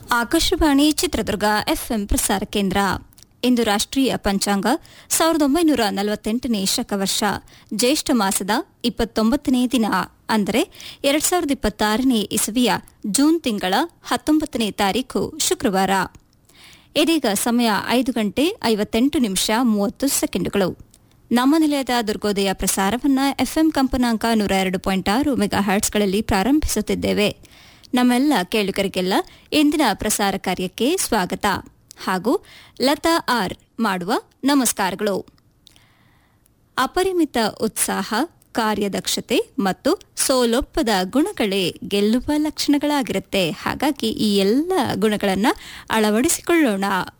Akashvani Chitradurga FM ಪ್ರಸಾರ ಕೇಂದ್ರ ಇಂದು ರಾಷ್ಟ್ರೀಯ ಪಂಚಾಂಗ ಸಾವಿರದ ಒಂಬೈನೂರ ನಲವತ್ತೆಂಟನೇ ಶಕವರ್ಷ ಜ್ಯೇಷ್ಠ ಮಾಸದ ಇಪ್ಪತ್ತೊಂಬತ್ತನೇ ದಿನ ಅಂದರೆ ಎರಡ್ ಸಾವಿರದ ಇಪ್ಪತ್ತಾರನೇ ಇಸವಿಯ ಜೂನ್ ತಿಂಗಳ ಹತ್ತೊಂಬತ್ತನೇ ತಾರೀಖು ಶುಕ್ರವಾರ ಇದೀಗ ಸಮಯ ಐದು ಗಂಟೆ ಐವತ್ತೆಂಟು ನಿಮಿಷ ಮೂವತ್ತು ಸೆಕೆಂಡುಗಳು ನಮ್ಮ ನಿಲಯದ ದುರ್ಗೋದಯ ಪ್ರಸಾರವನ್ನ ಎಫ್ಎಂ ಕಂಪನಾಂಕ ನೂರ ಎರಡು ಪಾಯಿಂಟ್ ಆರು ಮೆಗಾ ಹರ್ಟ್ಸ್ಗಳಲ್ಲಿ ಪ್ರಾರಂಭಿಸುತ್ತಿದ್ದೇವೆ ನಮ್ಮೆಲ್ಲ ಕೇಳುಗರಿಗೆಲ್ಲ ಇಂದಿನ ಪ್ರಸಾರ ಕಾರ್ಯಕ್ಕೆ ಸ್ವಾಗತ ಹಾಗೂ ಲತಾ ಆರ್ ಮಾಡುವ ನಮಸ್ಕಾರಗಳು ಅಪರಿಮಿತ ಉತ್ಸಾಹ ಕಾರ್ಯದಕ್ಷತೆ ಮತ್ತು ಸೋಲೊಪ್ಪದ ಗುಣಗಳೇ ಗೆಲ್ಲುವ ಲಕ್ಷಣಗಳಾಗಿರುತ್ತೆ ಹಾಗಾಗಿ ಈ ಎಲ್ಲ ಗುಣಗಳನ್ನು ಅಳವಡಿಸಿಕೊಳ್ಳೋಣ